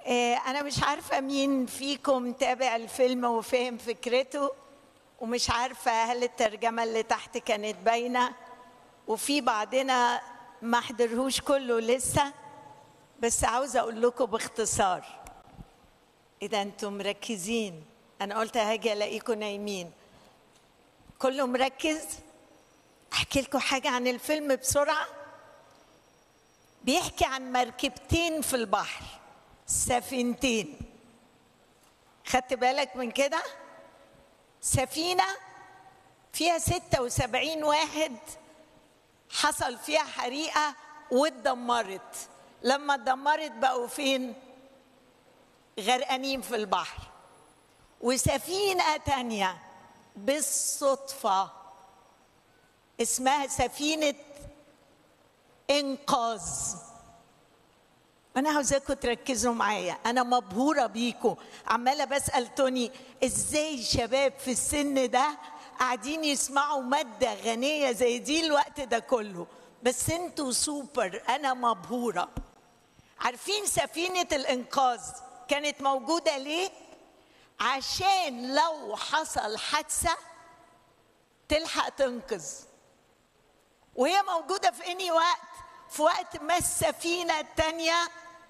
إيه، أنا مش عارفة مين فيكم تابع الفيلم وفهم فكرته ومش عارفة هل الترجمة اللي تحت كانت باينة وفي بعضنا ما حضرهوش كله لسه بس عاوزة أقول لكم باختصار إذا أنتم مركزين أنا قلت هاجي ألاقيكم نايمين كله مركز أحكي لكم حاجة عن الفيلم بسرعة بيحكي عن مركبتين في البحر سفينتين خدت بالك من كده سفينة فيها ستة وسبعين واحد حصل فيها حريقة واتدمرت لما اتدمرت بقوا فين غرقانين في البحر وسفينة تانية بالصدفة اسمها سفينة إنقاذ أنا عاوزاكم تركزوا معايا أنا مبهورة بيكم عمالة بسأل توني إزاي شباب في السن ده قاعدين يسمعوا مادة غنية زي دي الوقت ده كله بس انتوا سوبر أنا مبهورة عارفين سفينة الإنقاذ كانت موجودة ليه؟ عشان لو حصل حادثة تلحق تنقذ وهي موجودة في أي وقت في وقت ما السفينة التانية